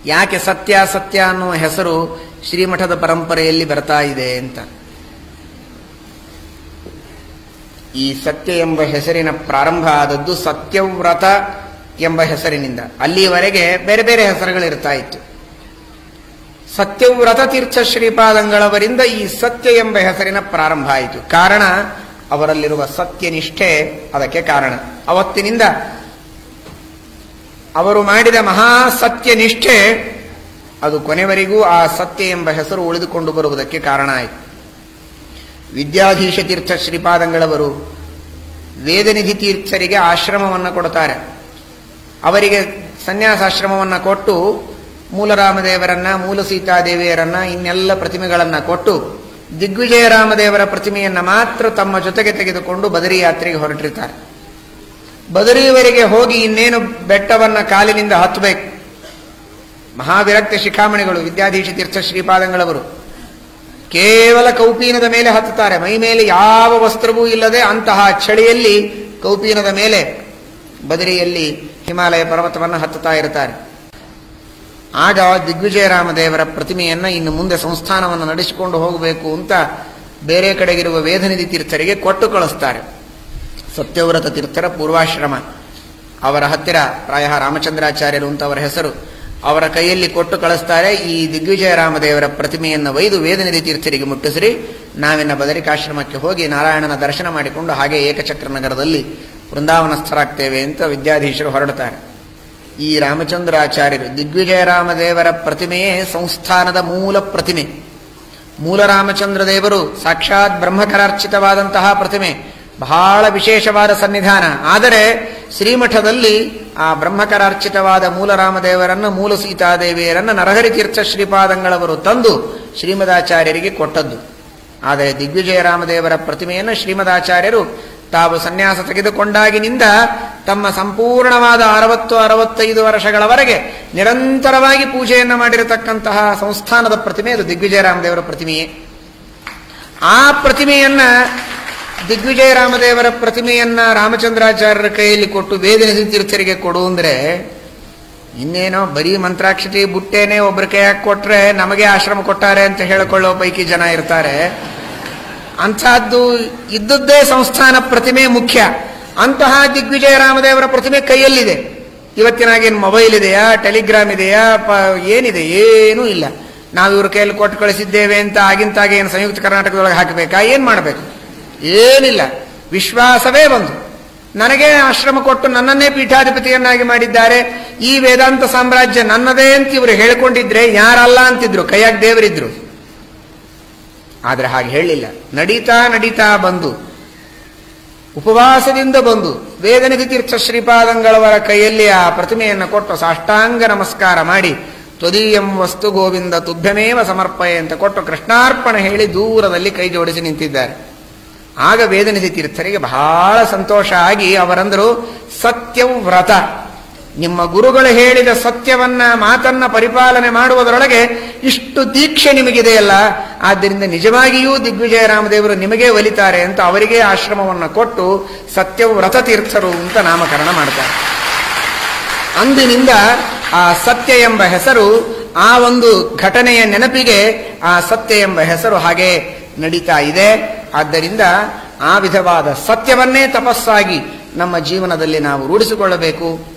ಯಾಕೆ ಸತ್ಯ ಸತ್ಯ ಅನ್ನುವ ಹೆಸರು ಶ್ರೀಮಠದ ಪರಂಪರೆಯಲ್ಲಿ ಬರ್ತಾ ಇದೆ ಅಂತ ಈ ಸತ್ಯ ಎಂಬ ಹೆಸರಿನ ಪ್ರಾರಂಭ ಆದದ್ದು ಸತ್ಯವ್ರತ ಎಂಬ ಹೆಸರಿನಿಂದ ಅಲ್ಲಿಯವರೆಗೆ ಬೇರೆ ಬೇರೆ ಹೆಸರುಗಳಿರ್ತಾ ಇತ್ತು ಸತ್ಯವ್ರತ ತೀರ್ಥ ಶ್ರೀಪಾದಂಗಳವರಿಂದ ಈ ಸತ್ಯ ಎಂಬ ಹೆಸರಿನ ಪ್ರಾರಂಭ ಆಯಿತು ಕಾರಣ ಅವರಲ್ಲಿರುವ ಸತ್ಯನಿಷ್ಠೆ ಅದಕ್ಕೆ ಕಾರಣ ಅವತ್ತಿನಿಂದ ಅವರು ಮಾಡಿದ ಮಹಾ ಸತ್ಯನಿಷ್ಠೆ ಅದು ಕೊನೆವರೆಗೂ ಆ ಸತ್ಯ ಎಂಬ ಹೆಸರು ಉಳಿದುಕೊಂಡು ಬರುವುದಕ್ಕೆ ಕಾರಣ ಆಯಿತು ವಿದ್ಯಾಧೀಶ ತೀರ್ಥ ಶ್ರೀಪಾದಂಗಳವರು ವೇದನಿಧಿ ತೀರ್ಥರಿಗೆ ಆಶ್ರಮವನ್ನು ಕೊಡುತ್ತಾರೆ ಅವರಿಗೆ ಸನ್ಯಾಸಾಶ್ರಮವನ್ನು ಕೊಟ್ಟು ಮೂಲರಾಮದೇವರನ್ನ ಮೂಲ ಸೀತಾದೇವಿಯರನ್ನ ಇನ್ನೆಲ್ಲ ಪ್ರತಿಮೆಗಳನ್ನ ಕೊಟ್ಟು ದಿಗ್ವಿಜಯ ರಾಮದೇವರ ಪ್ರತಿಮೆಯನ್ನ ಮಾತ್ರ ತಮ್ಮ ಜೊತೆಗೆ ತೆಗೆದುಕೊಂಡು ಬದರಿ ಯಾತ್ರೆಗೆ ಹೊರಟಿರ್ತಾರೆ ಬದರಿಯವರೆಗೆ ಹೋಗಿ ಇನ್ನೇನು ಬೆಟ್ಟವನ್ನ ಕಾಲಿನಿಂದ ಹತ್ತಬೇಕು ಮಹಾವಿರಕ್ತ ಶಿಖಾಮಣಿಗಳು ವಿದ್ಯಾಧೀಶ ತೀರ್ಥ ಶ್ರೀಪಾದಂಗಳವರು ಕೇವಲ ಕೌಪೀನದ ಮೇಲೆ ಹತ್ತುತ್ತಾರೆ ಮೈ ಮೇಲೆ ಯಾವ ವಸ್ತ್ರವೂ ಇಲ್ಲದೆ ಅಂತಹ ಚಳಿಯಲ್ಲಿ ಕೌಪೀನದ ಮೇಲೆ ಬದರಿಯಲ್ಲಿ ಹಿಮಾಲಯ ಪರ್ವತವನ್ನು ಹತ್ತುತ್ತಾ ಇರುತ್ತಾರೆ ಆಗ ದಿಗ್ವಿಜಯರಾಮದೇವರ ಪ್ರತಿಮೆಯನ್ನ ಇನ್ನು ಮುಂದೆ ಸಂಸ್ಥಾನವನ್ನು ನಡೆಸಿಕೊಂಡು ಹೋಗಬೇಕು ಅಂತ ಬೇರೆ ಕಡೆಗಿರುವ ವೇದನಿಧಿ ತೀರ್ಥರಿಗೆ ಕೊಟ್ಟು ಕಳಿಸ್ತಾರೆ ಸತ್ಯವ್ರತ ತೀರ್ಥರ ಪೂರ್ವಾಶ್ರಮ ಅವರ ಹತ್ತಿರ ಪ್ರಾಯ ರಾಮಚಂದ್ರಾಚಾರ್ಯರು ಅಂತ ಅವರ ಹೆಸರು ಅವರ ಕೈಯಲ್ಲಿ ಕೊಟ್ಟು ಕಳಿಸ್ತಾರೆ ಈ ದಿಗ್ವಿಜಯ ರಾಮದೇವರ ಪ್ರತಿಮೆಯನ್ನು ಒಯ್ದು ವೇದನಿಧಿ ತೀರ್ಥರಿಗೆ ಮುಟ್ಟಿಸಿರಿ ನಾವಿನ್ನ ಬದರಿಕಾಶ್ರಮಕ್ಕೆ ಹೋಗಿ ನಾರಾಯಣನ ದರ್ಶನ ಮಾಡಿಕೊಂಡು ಹಾಗೆ ಏಕಚಕ್ರ ನಗರದಲ್ಲಿ ವೃಂದಾವನಸ್ಥರಾಗ್ತೇವೆ ಅಂತ ವಿದ್ಯಾಧೀಶರು ಹೊರಡುತ್ತಾರೆ ಈ ರಾಮಚಂದ್ರಾಚಾರ್ಯರು ದಿಗ್ವಿಜಯ ರಾಮದೇವರ ಪ್ರತಿಮೆಯೇ ಸಂಸ್ಥಾನದ ಮೂಲ ಪ್ರತಿಮೆ ಮೂಲ ರಾಮಚಂದ್ರ ದೇವರು ಸಾಕ್ಷಾತ್ ಬ್ರಹ್ಮಕರಾರ್ಚಿತವಾದಂತಹ ಪ್ರತಿಮೆ ಬಹಳ ವಿಶೇಷವಾದ ಸನ್ನಿಧಾನ ಆದರೆ ಶ್ರೀಮಠದಲ್ಲಿ ಆ ಬ್ರಹ್ಮಕರಾರ್ಚಿತವಾದ ಮೂಲ ರಾಮದೇವರನ್ನ ಮೂಲ ಸೀತಾದೇವಿಯರನ್ನ ನರಹರಿ ತೀರ್ಥ ಶ್ರೀಪಾದಂಗಳವರು ತಂದು ಶ್ರೀಮದಾಚಾರ್ಯರಿಗೆ ಕೊಟ್ಟದ್ದು ಆದರೆ ದಿಗ್ವಿಜಯ ರಾಮದೇವರ ಪ್ರತಿಮೆಯನ್ನು ಶ್ರೀಮದಾಚಾರ್ಯರು ತಾವು ಸನ್ಯಾಸ ತೆಗೆದುಕೊಂಡಾಗಿನಿಂದ ತಮ್ಮ ಸಂಪೂರ್ಣವಾದ ಅರವತ್ತು ಅರವತ್ತೈದು ವರ್ಷಗಳವರೆಗೆ ನಿರಂತರವಾಗಿ ಪೂಜೆಯನ್ನು ಮಾಡಿರತಕ್ಕಂತಹ ಸಂಸ್ಥಾನದ ಪ್ರತಿಮೆ ಅದು ದಿಗ್ವಿಜಯ ರಾಮದೇವರ ಪ್ರತಿಮೆಯೇ ಆ ಪ್ರತಿಮೆಯನ್ನ ದಿಗ್ವಿಜಯ ರಾಮದೇವರ ಪ್ರತಿಮೆಯನ್ನ ರಾಮಚಂದ್ರಾಚಾರ್ಯರ ಕೈಯಲ್ಲಿ ಕೊಟ್ಟು ವೇದನಿಧಿ ತೀರ್ಥರಿಗೆ ಕೊಡು ಅಂದ್ರೆ ಇನ್ನೇನೋ ಬರೀ ಮಂತ್ರಾಕ್ಷತೆ ಬುಟ್ಟೇನೆ ಒಬ್ಬರ ಕೈಯಾಗ ಕೊಟ್ರೆ ನಮಗೆ ಆಶ್ರಮ ಕೊಟ್ಟಾರೆ ಅಂತ ಹೇಳಿಕೊಳ್ಳೋ ಪೈಕಿ ಜನ ಇರ್ತಾರೆ ಅಂಥದ್ದು ಇದ್ದದ್ದೇ ಸಂಸ್ಥಾನ ಪ್ರತಿಮೆ ಮುಖ್ಯ ಅಂತಹ ದಿಗ್ವಿಜಯ ರಾಮದೇವರ ಪ್ರತಿಮೆ ಕೈಯಲ್ಲಿದೆ ಇವತ್ತಿನಾಗೇನು ಮೊಬೈಲ್ ಇದೆಯಾ ಟೆಲಿಗ್ರಾಮ್ ಇದೆಯಾ ಪ ಏನಿದೆ ಏನೂ ಇಲ್ಲ ನಾವು ಇವ್ರ ಕೈಯಲ್ಲಿ ಕೊಟ್ಟು ಕಳಿಸಿದ್ದೇವೆ ಅಂತ ಆಗಿಂತಾಗ ಏನು ಸಂಯುಕ್ತ ಕರ್ನಾಟಕದೊಳಗೆ ಹಾಕಬೇಕಾ ಏನ್ ಮಾಡಬೇಕು ಏನಿಲ್ಲ ವಿಶ್ವಾಸವೇ ಬಂದು ನನಗೆ ಆಶ್ರಮ ಕೊಟ್ಟು ನನ್ನನ್ನೇ ಪೀಠಾಧಿಪತಿಯನ್ನಾಗಿ ಮಾಡಿದ್ದಾರೆ ಈ ವೇದಾಂತ ಸಾಮ್ರಾಜ್ಯ ನನ್ನದೇ ಅಂತ ಇವರು ಹೇಳಿಕೊಂಡಿದ್ರೆ ಯಾರಲ್ಲ ಅಂತಿದ್ರು ಕೈಯಾಗ ದೇವರಿದ್ರು ಆದರೆ ಹಾಗೆ ಹೇಳಲಿಲ್ಲ ನಡೀತಾ ನಡೀತಾ ಬಂದು ಉಪವಾಸದಿಂದ ಬಂದು ವೇದನಿಧಿ ತೀರ್ಥ ಶ್ರೀಪಾದಂಗಳವರ ಕೈಯಲ್ಲಿ ಆ ಪ್ರತಿಮೆಯನ್ನು ಕೊಟ್ಟು ಸಾಷ್ಟಾಂಗ ನಮಸ್ಕಾರ ಮಾಡಿ ತ್ವದೀಯಂ ವಸ್ತು ಗೋವಿಂದ ತುಭ್ಯಮೇವ ಸಮರ್ಪಯೆ ಅಂತ ಕೊಟ್ಟು ಕೃಷ್ಣಾರ್ಪಣ ಹೇಳಿ ದೂರದಲ್ಲಿ ಕೈ ಜೋಡಿಸಿ ನಿಂತಿದ್ದಾರೆ ಆಗ ವೇದನಿಧಿ ತೀರ್ಥರಿಗೆ ಬಹಳ ಸಂತೋಷ ಆಗಿ ಅವರಂದರು ಸತ್ಯವ್ರತ ನಿಮ್ಮ ಗುರುಗಳು ಹೇಳಿದ ಸತ್ಯವನ್ನ ಮಾತನ್ನ ಪರಿಪಾಲನೆ ಮಾಡುವುದರೊಳಗೆ ಇಷ್ಟು ದೀಕ್ಷೆ ನಿಮಗಿದೆಯಲ್ಲ ಆದ್ದರಿಂದ ನಿಜವಾಗಿಯೂ ದಿಗ್ವಿಜಯ ರಾಮದೇವರು ನಿಮಗೇ ಒಲಿತಾರೆ ಅಂತ ಅವರಿಗೆ ಆಶ್ರಮವನ್ನು ಕೊಟ್ಟು ಸತ್ಯವ್ರತ ತೀರ್ಥರು ಅಂತ ನಾಮಕರಣ ಮಾಡ್ತಾರೆ ಅಂದಿನಿಂದ ಆ ಸತ್ಯ ಎಂಬ ಹೆಸರು ಆ ಒಂದು ಘಟನೆಯ ನೆನಪಿಗೆ ಆ ಸತ್ಯ ಎಂಬ ಹೆಸರು ಹಾಗೆ ನಡೀತಾ ಇದೆ ಆದ್ದರಿಂದ ಆ ವಿಧವಾದ ಸತ್ಯವನ್ನೇ ತಪಸ್ಸಾಗಿ ನಮ್ಮ ಜೀವನದಲ್ಲಿ ನಾವು ರೂಢಿಸಿಕೊಳ್ಳಬೇಕು